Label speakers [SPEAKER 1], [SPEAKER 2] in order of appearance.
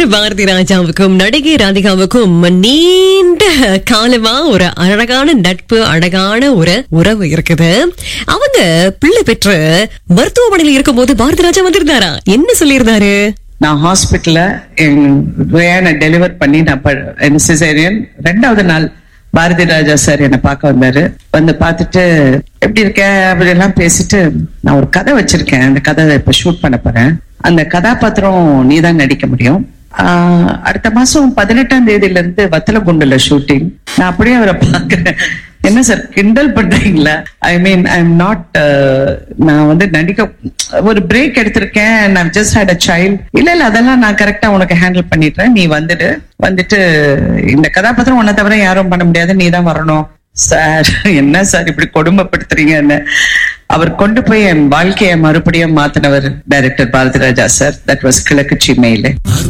[SPEAKER 1] பாரதி ராஜாவுக்கும் நடிகை ராதிகாவுக்கும் நீண்ட காலமா ஒரு அழகான நட்பு அழகான ஒரு உறவு இருக்குது அவங்க பிள்ளை பெற்று மருத்துவமனையில் இருக்கும்போது பாரதி ராஜா வந்திருந்தாரா என்ன சொல்லியிருந்தாரு
[SPEAKER 2] நான் ஹாஸ்பிட்டல்ல என் ரியானை டெலிவர் பண்ணி நான் ப- என் சிசேரியன் ரெண்டாவது நாள் பாரதி ராஜா சார் என்னை பார்க்க வந்தாரு வந்து பார்த்துட்டு எப்படி இருக்க அப்படி எல்லாம் பேசிட்டு நான் ஒரு கதை வச்சிருக்கேன் அந்த கதை இப்ப ஷூட் பண்ண போறேன் அந்த கதாபாத்திரம் நீ தான் நடிக்க முடியும் ஆஹ் அடுத்த மாசம் பதினெட்டாம் தேதியில இருந்து வத்தலகுண்டுல ஷூட்டிங் நான் அப்படியே அவரை பாக்குறேன் என்ன சார் கிண்டல் பண்றீங்களா ஐ மீன் ஐ எம் நாட் நான் வந்து நடிக்க ஒரு பிரேக் எடுத்திருக்கேன் நான் ஜஸ்ட் ஹேட் அ சைல்ட் இல்ல இல்ல அதெல்லாம் நான் கரெக்டா உனக்கு ஹேண்டில் பண்ணிடுறேன் நீ வந்துடு வந்துட்டு இந்த கதாபாத்திரம் உன்னை தவிர யாரும் பண்ண முடியாது நீ தான் வரணும் சார் என்ன சார் இப்படி கொடுமைப்படுத்துறீங்கன்னு அவர் கொண்டு போய் என் வாழ்க்கையை மறுபடியும் மாத்தினவர் director Bharathiraja sir that was Kizhakku சிமையில